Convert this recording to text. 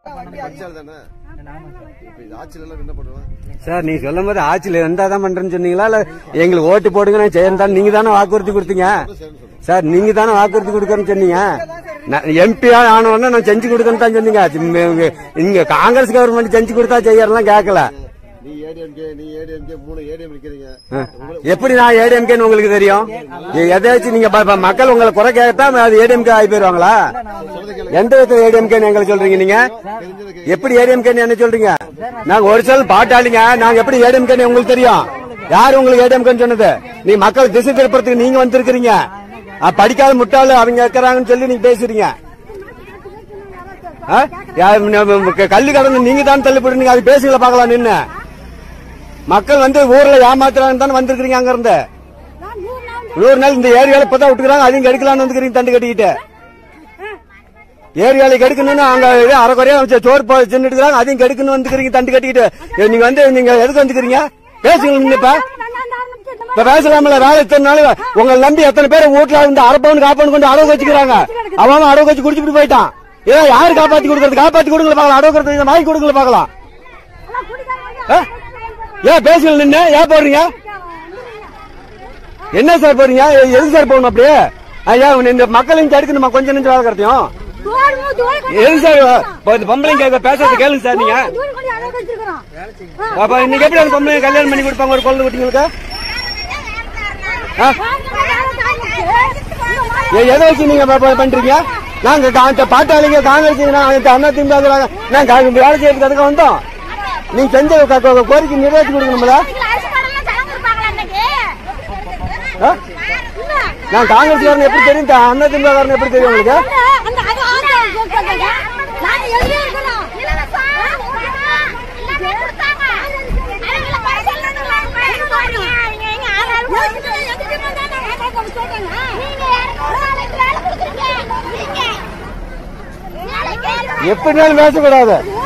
படிச்சால் தானே இப்ப இது ஆட்சியில எல்லாம் என்ன பண்ணுவேன் சார் நீங்க சொல்லும் போது ஆட்சியில இருந்தா தான் பண்றேன்னு சொன்னீங்களா இல்ல எங்களுக்கு ஓட்டு போடுங்க நான் செய்யறேன் நீங்க தானே வாக்குறுதி கொடுத்தீங்க சார் நீங்க தானே வாக்குறுதி கொடுக்கறேன்னு சொன்னீங்க எம்பி ஆன உடனே நான் செஞ்சு கொடுக்கறேன்னு தான் சொன்னீங்க இங்க- இங்க காங்கிரஸ் கவர்மெண்ட் செஞ்சு கொடுத்தா செய்யறலாம் கேட்கல நீ ஏடிஎம்கே நீ ஏடிஎம்கே மூணு ஏடிஎம் இருக்கிறீங்க எப்படி நான் ஏடிஎம்கேன்னு உங்களுக்கு தெரியும் எதாச்சும் நீங்க ப- ப- மக்கள் உங்களை குறை கேட்டா அது ஏடிஎம்கே ஆகி போயிருவாங்களா எந்த விதத்துல ஏடிஎம்கேன்னு எங்களுக்கு சொல்றீங்க நீங்க எப்படி ஏடிஎம்கேன்னு என்ன சொல்றீங்க நாங்க ஒரு சொல் பாட்டாளிங்க நாங்க எப்படி ஏடிஎம்கேன்னு உங்களுக்கு தெரியும் யாரு உங்களுக்கு ஏடிஎம்கேன்னு சொன்னது நீ மக்கள் திசை திருப்பறதுக்கு நீங்க வந்திருக்கிறீங்க அஹ், படிக்காத முட்டாளு அவங்க இருக்கிறாங்கன்னு சொல்லி நீங்க பேசுறீங்க ஆ? யா- நம்ம கல்வி கடந்து நீங்க தான் தள்ளுபடுறீங்க அது பேசுங்கள பாக்கலாம் நின்னு மக்கள் வந்து ஊர்ல ஏமாத்துறாங்கன்னு தானே வந்திருக்கீங்க அங்க இருந்து நூறு நாள் இந்த ஏரியால இப்பதான் விட்டுக்கிறாங்க அதையும் கெடுக்கலாம்னு வந்துக்கிறீங்க தண்டு கட்டிக்கிட்டு ஏரியால கெடுக்கணும்னு அங்க இது அரைக்குறையா வச்சு சோறு போ சின்னுட்டுக்கிறாங்க அதையும் கெடுக்கணும் வந்துக்கிறீங்க தண்டு கட்டிக்கிட்டு ஏ, நீங்க வந்து நீங்க எதுக்கு வந்துக்கிறீங்க பேசுங்க நீங்க இப்ப இப்ப பேசலாம்ல வேலை இத்தனை நாள் உங்களை நம்பி எத்தனை பேர் வீட்டுல இருந்து அரப்பவன் காப்பவன் கொண்டு அடவு வச்சுக்கிறாங்க அவன் அடவு வச்சு குடிச்சிட்டு போயிட்டான் ஏதோ யாரு காப்பாத்தி கொடுக்கறது காப்பாத்தி கொடுக்கல பாக்கலாம் அடவுக்கிறது வாங்கி கொடுக்கல பாக்கலாம் ஆ? ஏன் பேசுங்க நின்னு ஏன் போடுறீங்க என்ன சார் போறீங்க எ- எதுக்கு சார் போகணும் அப்படியே ஐயா இந்த மக்களையும் தடுக்கணுமா கொஞ்சம் நெஞ்சு வேலை கடத்தையும் எதுக்கு சார் இப்போ இந்த பொம்பளைங்க கேட்க பேசுறது கேளுங்க சார் நீங்க அப்ப இன்னைக்கு எப்படி அந்த பொம்பளைங்க கல்யாணம் பண்ணி கொடுப்பாங்க ஒரு குழந்தை குட்டிங்களுக்கு ஏ- எதை வச்சு நீங்க ப- ப- பண்றீங்க நாங்க கா- பாட்டாளிங்க காங்கிரஸ் நாங்க அண்ணா திமுக நாங்க கா- வேலை செய்யறதுக்கு அதுக்கு வந்தோம் நீங்க செஞ்ச க- க- கோரிக்கை நிறைவேற்றி கொடுக்கணும்ல ஆ? நான் காங்கிரஸ் எப்படி தெரியும் த- அண்ணா திமுக எப்படி தெரியும் உங்களுக்கு எப்படினாலும் பேசக்கூடாது